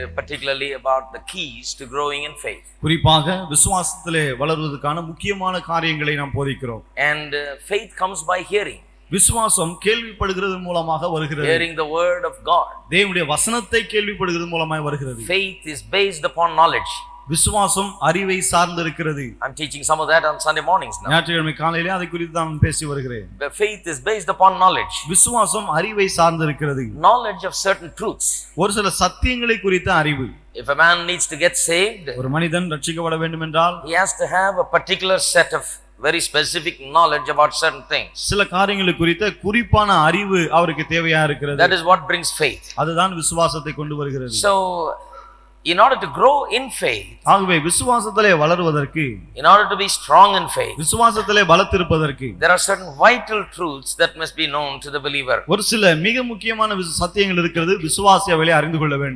particularly about the keys to growing in faith. குறிப்பாக விசுவாசத்திலே வளர்வதற்கான முக்கியமான காரியங்களை நாம் போதிக்கிறோம் And uh, faith comes by hearing, விசுவாசம் கேள்விப்படுகிறது மூலமாக வருகிறது hearing the word of God. தேவனுடைய வசனத்தை கேள்விப்படுகிறது மூலமாய் வருகிறது Faith is based upon knowledge. விசுவாசம் அறிவை சார்ந்திருக்கிறது I'm teaching some of that on Sunday mornings now. ஞாயிற்றுக்கிழமை காலையிலே அதை குறித்து தான் பேசி வருகிறேன் The faith is based upon knowledge. விசுவாசம் அறிவை சார்ந்திருக்கிறது Knowledge of certain truths. ஒரு சில சத்தியங்களை குறித்த அறிவு If a man needs to get saved, ஒரு மனிதன் ரட்சிக்கப்பட வேண்டும் என்றால் he has to have a particular set of very specific knowledge about certain things. சில காரியங்களை குறித்த குறிப்பான அறிவு அவருக்கு தேவையா இருக்கிறது That is what brings faith. அதுதான் விசுவாசத்தை கொண்டு வருகிறது So, in order to grow in faith, ஆகவே விசுவாசத்திலே வளருவதற்கு in order to be strong in faith, விசுவாசத்திலே பலத்திருப்பதற்கு there are certain vital truths that must be known to the believer. ஒரு சில மிக முக்கியமான விசு- சத்தியங்கள் இருக்கிறது விசுவாசி அவளை அறிந்து கொள்ள வேண்டும்